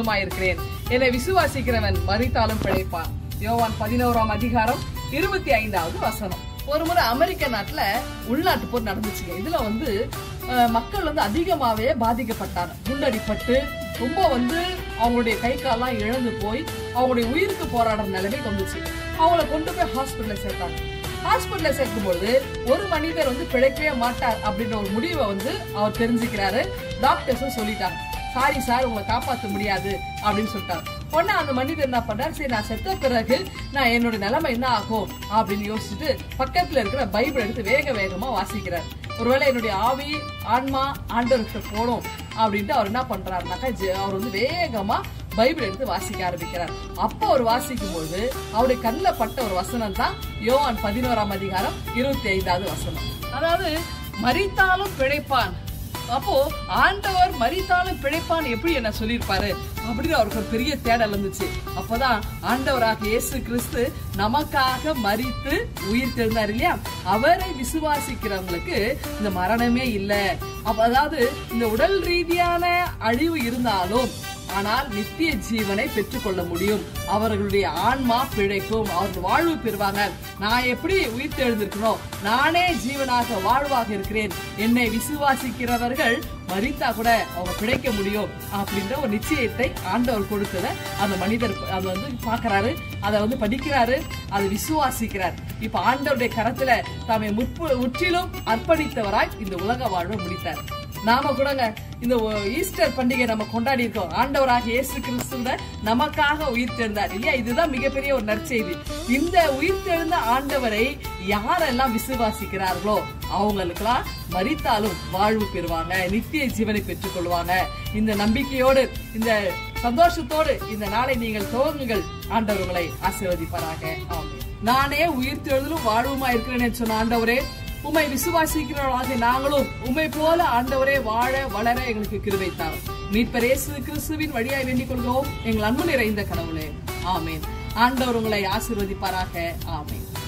ஜீவனுமாயிருக்கிறேன் என்னை விசுவாசிக்கிறவன் மறித்தாலும் பிழைப்பான் யோவான் பதினோராம் அதிகாரம் இருபத்தி ஐந்தாவது வசனம் ஒரு முறை அமெரிக்க நாட்டுல உள்நாட்டு போர் நடந்துச்சுங்க இதுல வந்து அஹ், மக்கள் வந்து அதிகமாவே பாதிக்கப்பட்டாங்க குண்டடிப்பட்டு ரொம்ப வந்து அவங்களுடைய கை கால்லாம் இழந்து போய் அவங்களுடைய உயிருக்கு போராடுற நிலைமைக்கு வந்துச்சு அவங்கள கொண்டு போய் ஹாஸ்பிட்டல்ல சேர்த்தாங்க ஹாஸ்பிட்டல்ல சேர்க்கும்போது ஒரு மனிதர் வந்து பிழைக்கவே மாட்டார் அப்படின்ற ஒரு முடிவை வந்து அவர் தெரிஞ்சுக்கிறாரு டாக்டர்ஸும் சொல்லிட்டாங்க சாரி சார் உங்களை காப்பாற்ற முடியாது அப்படின்னு சொல்லிட்டாங்க உடனே அந்த மனிதர் என்ன பண்றாரு சரி நான் செத்த பிறகு நான் என்னோட நிலைமை என்ன ஆகும் அப்படின்னு யோசிச்சுட்டு பக்கத்துல இருக்கிற பைபிள் எடுத்து வேக வேகமா வாசிக்கிறார் ஒருவேளை என்னுடைய ஆவி ஆன்மா ஆண்டவர்கிட்ட போகணும் அப்படின்ட்டு அவர் என்ன பண்றாருனாக்கா ஜெ- அவர் வந்து வேகமா பைபிள் எடுத்து வாசிக்க ஆரம்பிக்கிறார் அப்போ அவர் வாசிக்கும் போது அவருடைய கண்ணில் பட்ட ஒரு வசனம் தான் யோவான் பதினோராம் அதிகாரம் இருபத்தி ஐந்தாவது வசனம் அதாவது மரித்தாலும் பிழைப்பான் அப்போ ஆண்டவர் மரித்தாலும் பிழைப்பான் எப்படி என்ன சொல்லியிருப்பாரு அப்படின்னு அவருக்கு ஒரு பெரிய தேடல் இருந்துச்சு அப்பதான் ஆண்டவராக இயேசு கிறிஸ்து நமக்காக மரித்து உயிர் தெரிந்தார் இல்லையா அவரை விசுவாசிக்கிறவங்களுக்கு இந்த மரணமே இல்லை அப்ப அதாவது இந்த உடல் ரீதியான அழிவு இருந்தாலும் ஆனால் நித்திய ஜீவனை பெற்றுக்கொள்ள முடியும் அவர்களுடைய ஆன்மா பிழைக்கும் அவர்கள் வாழ்வு பெறுவாங்க நான் எப்படி உயிர் தெழுந்திருக்கணும் நானே ஜீவனாக வாழ்வாக இருக்கிறேன் என்னை விசுவாசிக்கிறவர்கள் மறித்தா கூட அவங்க பிழைக்க முடியும் அப்படின்ற ஒரு நிச்சயத்தை ஆண்டவர் கொடுத்தத அந்த மனிதர் அதை வந்து பார்க்கறாரு அதை வந்து படிக்கிறாரு அதை விசுவாசிக்கிறார் இப்ப ஆண்டவருடைய கரத்துல தாமே முற்பு முற்றிலும் அர்ப்பணித்தவராய் இந்த உலக வாழ்வை முடித்தார் நாம கூடங்க இந்த ஒ- ஈஸ்டர் பண்டிகை நம்ம கொண்டாடி இருக்கோம் ஆண்டவராக இயேசு கிறிஸ்துவ நமக்காக உயிர் தெழுந்தார் இல்லையா இதுதான் மிகப்பெரிய ஒரு நற்செய்தி இந்த உயிர் தெழுந்த ஆண்டவரை யாரெல்லாம் விசுவாசிக்கிறார்களோ அவங்களுக்கெல்லாம் மரித்தாலும் வாழ்வு பெறுவாங்க நித்திய ஜீவனை பெற்றுக் கொள்வாங்க இந்த நம்பிக்கையோடு இந்த சந்தோஷத்தோடு இந்த நாளை நீங்கள் துவங்குங்கள் ஆண்டவர் உங்களை ஆசீர்வதிப்பாராக ஆமென். நானே உயிர் தெழுதலும் வாழ்வுமா இருக்கிறேன் சொன்ன ஆண்டவரே உம்மை விசுவாசிக்கிறவர்களாக நாங்களும் உம்மை போல ஆண்டவரே வாழ வளர எங்களுக்கு கிருபை தாரும் மீட்பர் இயேசு கிறிஸ்துவின் வழியாய் வேண்டிக் கொள்கிறோம் எங்கள் அன்பு நிறைந்த கடவுளே ஆமென் ஆண்டவர் உங்களை ஆசீர்வதிப்பாராக ஆமென்